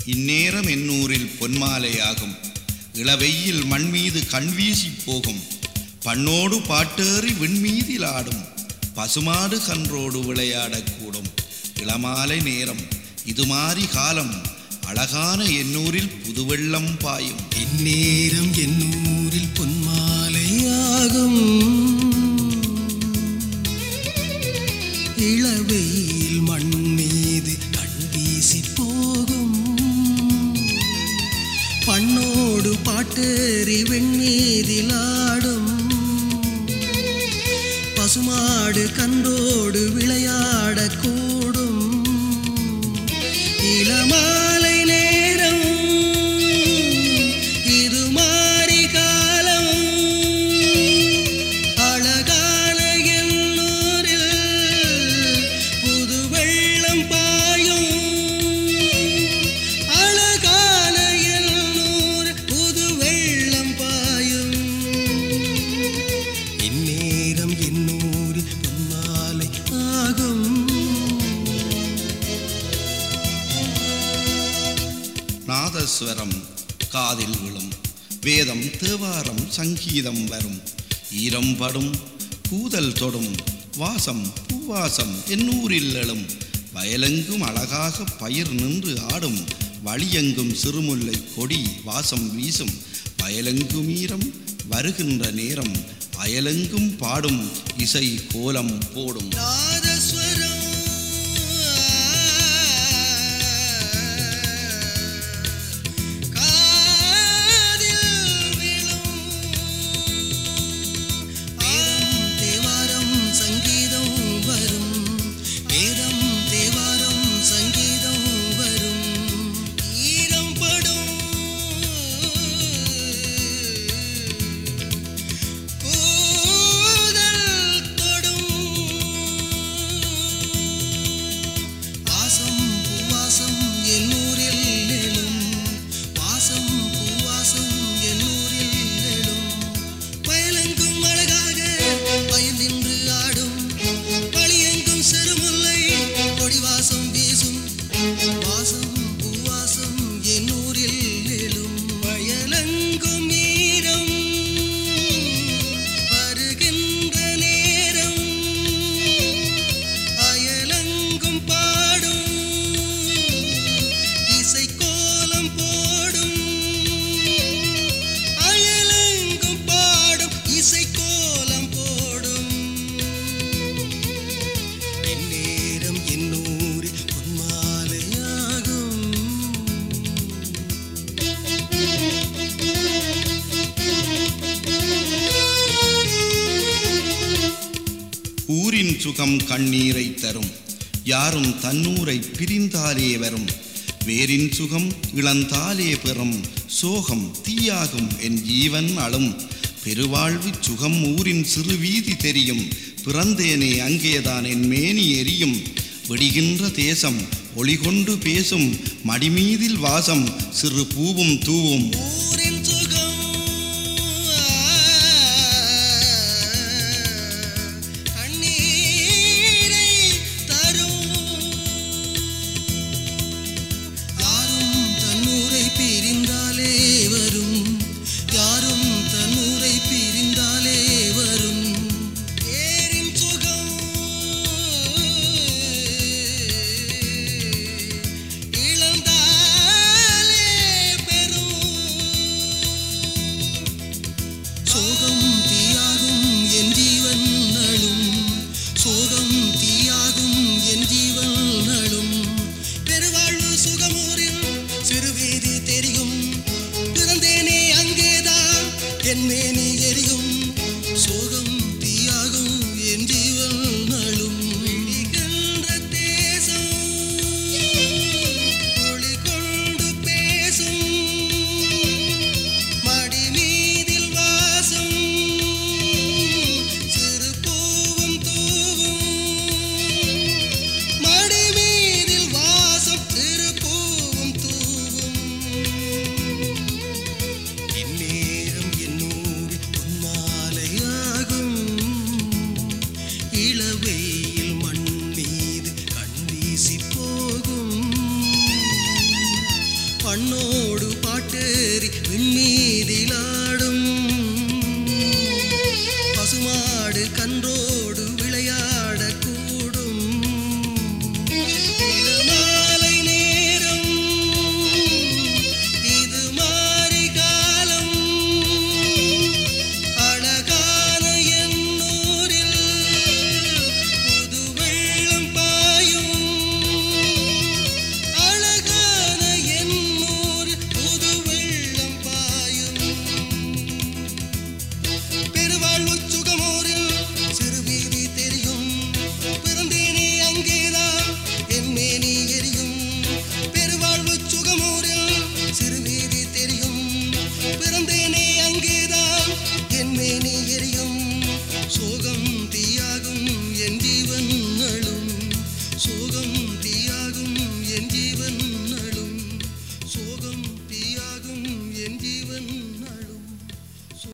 இந்நேரம் என்னூரில் பொன்மாலையாகும் இளவெயில் மண்மீது கண்வீசி போகும் பண்ணோடு பாட்டேறி விண்மீதில் ஆடும் பசுமாடு கன்றோடு விளையாடக்கூடும் இளமாலை நேரம் இது மாறி காலம் அழகான எண்ணூரில் புதுவெள்ளம் பாயும் இந்நேரம் என்னூரில் பொன்மாலையாகும் இளவெயில் மண் மீது கண் வீசி போகும் பண்ணோடு பாட்டேறி வெண்ணீரில் ஆடும் பசுமாடு கன்றோடு விளையாடக்கூடும் இளமாலை நேரம் இது மாறி காலம் அழகான எல்லூரில் புது வெள்ளம் பாயும் அழகான எல்லூர் புது வெள்ளம் பாயும் இந்நேரம் என்னூர் பொன்மாலை ஆகும் நாதஸ்வரம் காதில் விழும் வேதம் தேவாரம் சங்கீதம் வரும் ஈரம் படும் கூதல் தொடும் வாசம் பூவாசம் என்னூரில் எழும் வயலெங்கும் அழகாக பயிர் நின்று ஆடும் வழியெங்கும் சிறுமுல்லை கொடி வாசம் வீசும் வயலெங்கும் ஈரம் வருகின்ற நேரம் அயலெங்கும் பாடும் இசை கோலம் போடும் நாதஸ்வரம் காதில் விழும் வேதம் தேவாரம் சங்கீதம் வரும் வேதம் தேவாரம் சங்கீதம் வரும் ஈரம் படும் கூதல் தொடும் வாசம் பூவாசம் என்னூரில் எழும் வாசம் பூவாசம் என்னூரில் எழும் வயலெங்கும் அழகாக வயல் நின்று ஆடும் வழியெங்கும் சிறுமுல்லை கொடிவாசம் வீசும் வாசம் பூவாசம் என்னூரில் எழும் வயலெங்கும் ஈரம் வருகின்ற நேரம் அயலெங்கும் பாடும் இசை கோலம் போடும் அயலெங்கும் பாடும் இசை கோலம் போடும் இந்நேரம் என்னூரில் பொன்மாலையாகும் ஊரின் சுகம் கண்ணீரை தரும் யாரும் தன்னூரை பிரிந்தாலே வரும் வேரின் சுகம் இளந்தாலே பெறும் சோகம் தீயாகும் என் ஜீவன் அழும் பெருவாழ்வு சுகம் ஊரின் சிறு வீதி தெரியும் பிறந்தேனே அங்கேதான் என் மேனி எரியும் விடுகின்ற தேசம் ஒளிகொண்டு பேசும் மடிமீதில் வாசம் சிறு பூவும் தூவும் ஊரின் சுகம் கண்ணீரை தரும் யாரும் தன்னூரை பிரிந்தாலே வரும் யாரும் தன்னூரை பிரிந்தாலே வரும் ஏரின் சுகம் இழந்தாலே பெரும் பண்ணோடு பாட்டேறி விண்மீதிலாடும் பசுமாடு கன்றோடு விளையாடக்கூடும் இது மாலை நேரம் இது மாரி காலம் அழகான எண்ணூரில் புது வெள்ளம் பாயும் அழகான எண்ணூர் புது வெள்ளம் பாயும் பெருவாழ்வு சுகமோரில் சிறுவீதி தெரியும் பிறந்தேனே அங்கேதான் என் மேனி எரியும் பெருவாழ்வு சுகமோரில் சிறுவீதி தெரியும் பிறந்தேனே அங்கேதான் என் மேனி எரியும் சோகம் தீயாகும் என் ஜீவன் அழும் சோகம் தீயாகும் என் ஜீவன்